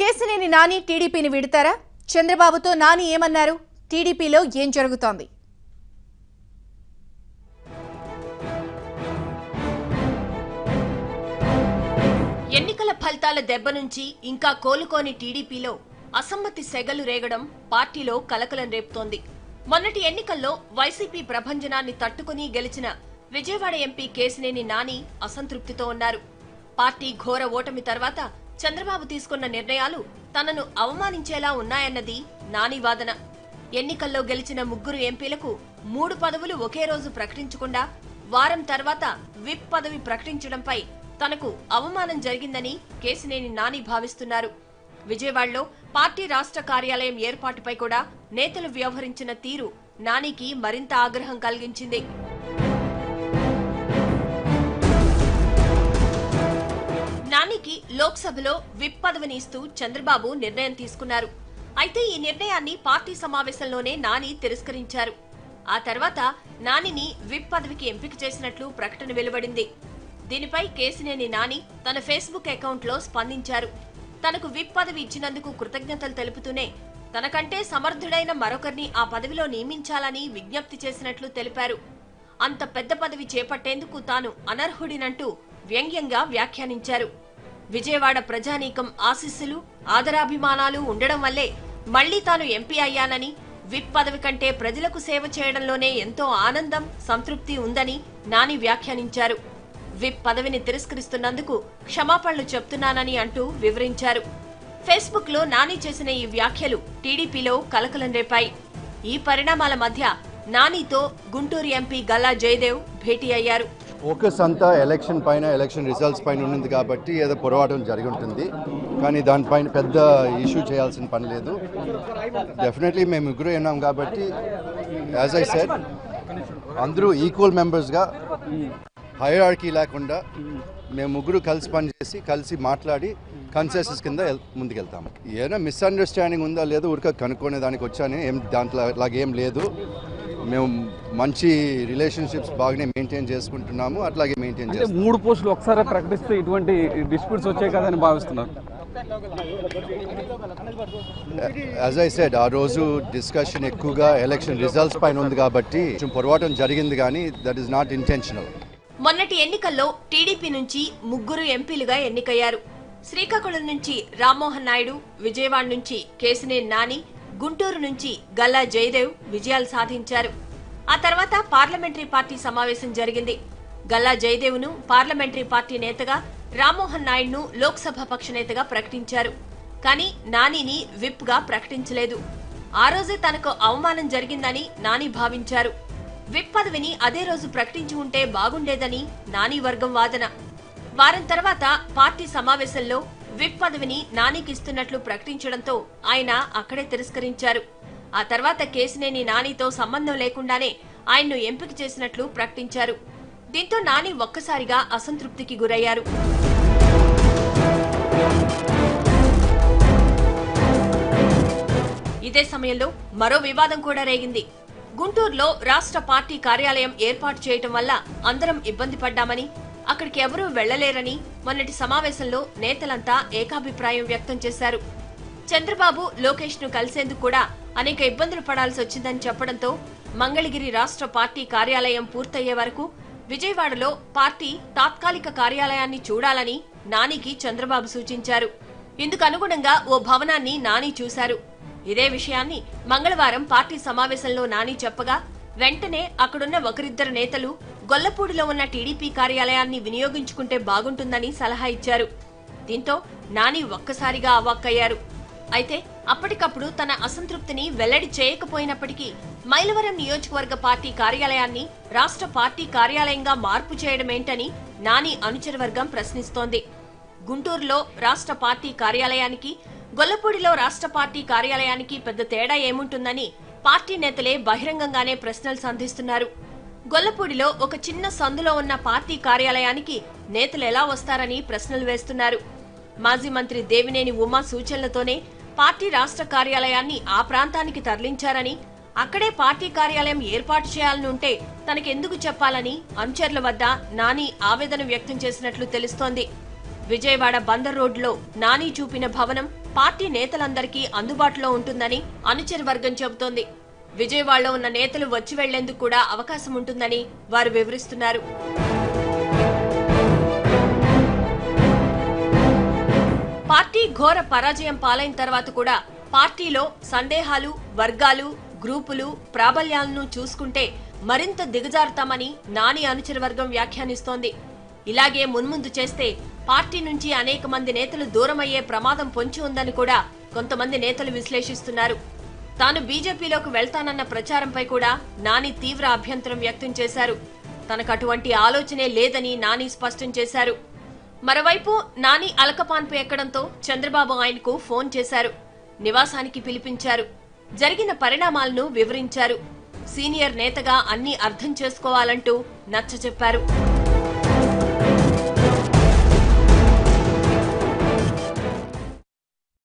కేసినేని నాని టీడీపీని విడతారా చంద్రబాబుతో నాని ఏమన్నారు టీడీపీలో ఏం జరుగుతోంది ఎన్నికల ఫలితాల దెబ్బ నుంచి ఇంకా కోలుకోని టీడీపీలో అసమ్మతి సెగలు రేగడం పార్టీలో కలకలం రేపుతోంది మొన్నటి ఎన్నికల్లో వైసీపీ ప్రభంజనాన్ని తట్టుకుని గెలిచిన విజయవాడ ఎంపీ కేసినేని నాని అసంతృప్తితో ఉన్నారు పార్టీ ఘోర ఓటమి తర్వాత చంద్రబాబు తీసుకున్న నిర్ణయాలు తనను అవమానించేలా ఉన్నాయన్నది నాని వాదన ఎన్నికల్లో గెలిచిన ముగ్గురు ఎంపీలకు మూడు పదవులు ఒకే రోజు ప్రకటించకుండా వారం తర్వాత విప్ పదవి ప్రకటించడంపై తనకు అవమానం జరిగిందని కేసినేని నాని భావిస్తున్నారు విజయవాడలో పార్టీ రాష్ట్ర కార్యాలయం ఏర్పాటుపై కూడా నేతలు వ్యవహరించిన తీరు నానికి మరింత ఆగ్రహం కలిగించింది నానికి లోక్సభలో విప్ పదవిని ఇస్తూ చంద్రబాబు నిర్ణయం తీసుకున్నారు అయితే ఈ నిర్ణయాన్ని పార్టీ సమావేశంలోనే నాని తిరస్కరించారు ఆ తర్వాత నానిని విప్ పదవికి ఎంపిక చేసినట్లు ప్రకటన వెలువడింది దీనిపై కేసినేని నాని తన ఫేస్బుక్ అకౌంట్లో స్పందించారు తనకు విప్ పదవి ఇచ్చినందుకు కృతజ్ఞతలు తెలుపుతూనే తనకంటే సమర్థుడైన మరొకరిని ఆ పదవిలో నియమించాలని విజ్ఞప్తి చేసినట్లు తెలిపారు అంత పెద్ద పదవి చేపట్టేందుకు తాను అనర్హుడినంటూ వ్యంగ్యంగా వ్యాఖ్యానించారు విజయవాడ ప్రజానీకం ఆశీస్సులు ఆదరాభిమానాలు ఉండడం వల్లే మళ్లీ తాను ఎంపీ అయ్యానని విప్ పదవి కంటే ప్రజలకు సేవ చేయడంలోనే ఎంతో ఆనందం సంతృప్తి ఉందని నాని వ్యాఖ్యానించారు విప్ పదవిని తిరస్కరిస్తున్నందుకు క్షమాపణలు చెప్తున్నానని అంటూ వివరించారు ఫేస్బుక్ లో నాని చేసిన ఈ వ్యాఖ్యలు టీడీపీలో కలకలం రేపాయి ఈ పరిణామాల మధ్య నానితో గుంటూరు ఎంపీ గల్లా జయదేవ్ భేటీ అయ్యారు ఫోకస్ అంతా ఎలక్షన్ పైన ఎలక్షన్ రిజల్ట్స్ పైన ఉన్నది కాబట్టి ఏదో పొరపాటు జరిగి ఉంటుంది కానీ దానిపైన పెద్ద ఇష్యూ చేయాల్సిన పని లేదు డెఫినెట్లీ మేము ముగ్గురు ఉన్నాం కాబట్టి యాజ్ ఐ సెడ్ అందరూ ఈక్వల్ మెంబర్స్గా హైరార్కీ లేకుండా మేము ముగ్గురు కలిసి పనిచేసి కలిసి మాట్లాడి కన్సెసెస్ కింద ఎల్- ముందుకెళ్తాము ఏదైనా మిస్అండర్స్టాండింగ్ ఉందా లేదో ఊరిక కనుక్కునే దానికి వచ్చాను ఏం దాంట్లో అలాగేం లేదు మేము మంచి రిలేషన్షిప్స్ బాగానే మెయింటైన్ చేసుకుంటున్నాము అట్లాగే మెయింటైన్ అంటే చేస్తాం మూడు పోస్టులు ఒకసారి ప్రకటిస్తే ఇటువంటి డిస్ప్యూట్స్ వచ్చాయి కదని భావిస్తున్నారు యాజ్ ఐ సెడ్ ఆ రోజు డిస్కషన్ ఎక్కువగా ఎలక్షన్ రిజల్ట్స్ పైన ఉంది కాబట్టి కొంచెం పొరపాటు జరిగింది కానీ దట్ ఈస్ నాట్ ఇంటెన్షనల్ మొన్నటి ఎన్నికల్లో టీడీపీ నుంచి ముగ్గురు ఎంపీలుగా ఎన్నికయ్యారు శ్రీకాకుళం నుంచి రామ్మోహన్ నాయుడు విజయవాడ నుంచి కేసినేని నాని గుంటూరు నుంచి గల్లా జయదేవ్ విజయాలు సాధించారు ఆ తర్వాత పార్లమెంటరీ పార్టీ సమావేశం జరిగింది గల్లా జయదేవ్ను పార్లమెంటరీ పార్టీ నేతగా రామ్మోహన్ నాయుడును లోక్సభ పక్ష నేతగా ప్రకటించారు కానీ నానిని విప్ గా ప్రకటించలేదు ఆ రోజే తనకు అవమానం జరిగిందని నాని భావించారు విప్ పదవిని అదే రోజు ప్రకటించి ఉంటే బాగుండేదని నాని వర్గం వాదన వారం తర్వాత పార్టీ సమావేశంలో విప్ పదవిని నానికి ఇస్తున్నట్లు ప్రకటించడంతో ఆయన అక్కడే తిరస్కరించారు ఆ తర్వాత కేసినేని నానితో సంబంధం లేకుండానే ఆయన్ను ఎంపిక చేసినట్లు ప్రకటించారు దీంతో నాని ఒక్కసారిగా అసంతృప్తికి గురయ్యారు ఇదే సమయంలో మరో వివాదం కూడా రేగింది గుంటూరులో రాష్ట్ర పార్టీ కార్యాలయం ఏర్పాటు చేయటం వల్ల అందరం ఇబ్బంది పడ్డామని అక్కడికి ఎవరూ వెళ్లలేరని మొన్నటి సమావేశంలో నేతలంతా ఏకాభిప్రాయం వ్యక్తం చేశారు చంద్రబాబు లోకేష్ ను కలిసేందుకు కూడా అనేక ఇబ్బందులు పడాల్సి వచ్చిందని చెప్పడంతో మంగళగిరి రాష్ట్ర పార్టీ కార్యాలయం పూర్తయ్యే వరకు విజయవాడలో పార్టీ తాత్కాలిక కార్యాలయాన్ని చూడాలని నానికి చంద్రబాబు సూచించారు ఇందుకు అనుగుణంగా ఓ భవనాన్ని నాని చూశారు ఇదే విషయాన్ని మంగళవారం పార్టీ సమావేశంలో నాని చెప్పగా వెంటనే అక్కడున్న ఒకరిద్దరు నేతలు గొల్లపూడిలో ఉన్న టీడీపీ కార్యాలయాన్ని వినియోగించుకుంటే బాగుంటుందని సలహా ఇచ్చారు దీంతో నాని ఒక్కసారిగా అవాక్కయ్యారు అయితే అప్పటికప్పుడు తన అసంతృప్తిని వెల్లడి చేయకపోయినప్పటికీ మైలవరం నియోజకవర్గ పార్టీ కార్యాలయాన్ని రాష్ట్ర పార్టీ కార్యాలయంగా మార్పు చేయడమేంటని నాని అనుచర వర్గం ప్రశ్నిస్తోంది గుంటూరులో రాష్ట్ర పార్టీ కార్యాలయానికి గొల్లపూడిలో రాష్ట్ర పార్టీ కార్యాలయానికి పెద్ద తేడా ఏముంటుందని పార్టీ నేతలే బహిరంగంగానే ప్రశ్నలు సంధిస్తున్నారు గొల్లపూడిలో ఒక చిన్న సందులో ఉన్న పార్టీ కార్యాలయానికి నేతలు ఎలా వస్తారని ప్రశ్నలు వేస్తున్నారు మాజీ మంత్రి దేవినేని ఉమా సూచనలతోనే పార్టీ రాష్ట్ర కార్యాలయాన్ని ఆ ప్రాంతానికి తరలించారని అక్కడే పార్టీ కార్యాలయం ఏర్పాటు చేయాలని ఉంటే తనకెందుకు చెప్పాలని అనుచరుల వద్ద నాని ఆవేదన వ్యక్తం చేసినట్లు తెలుస్తోంది విజయవాడ బందర్ రోడ్లో నాని చూపిన భవనం పార్టీ నేతలందరికీ అందుబాటులో ఉంటుందని అనుచర వర్గం చెబుతోంది విజయవాడలో ఉన్న నేతలు వచ్చి వెళ్లేందుకు కూడా అవకాశం ఉంటుందని వారు వివరిస్తున్నారు పార్టీ ఘోర పరాజయం పాలైన తర్వాత కూడా పార్టీలో సందేహాలు వర్గాలు గ్రూపులు ప్రాబల్యాలను చూసుకుంటే మరింత దిగజారుతామని నాని అనుచర వర్గం వ్యాఖ్యానిస్తోంది ఇలాగే మున్ముందు చేస్తే పార్టీ నుంచి అనేక మంది నేతలు దూరమయ్యే ప్రమాదం పొంచి ఉందని కూడా కొంతమంది నేతలు విశ్లేషిస్తున్నారు తాను బీజేపీలోకి వెళ్తానన్న ప్రచారంపై కూడా నాని తీవ్ర అభ్యంతరం వ్యక్తం చేశారు తనకు అటువంటి ఆలోచనే లేదని నాని స్పష్టం చేశారు మరోవైపు నాని అలకపాన్పు ఎక్కడంతో చంద్రబాబు ఆయనకు ఫోన్ చేశారు నివాసానికి పిలిపించారు జరిగిన పరిణామాలను వివరించారు సీనియర్ నేతగా అన్ని అర్థం చేసుకోవాలంటూ నచ్చచెప్పారు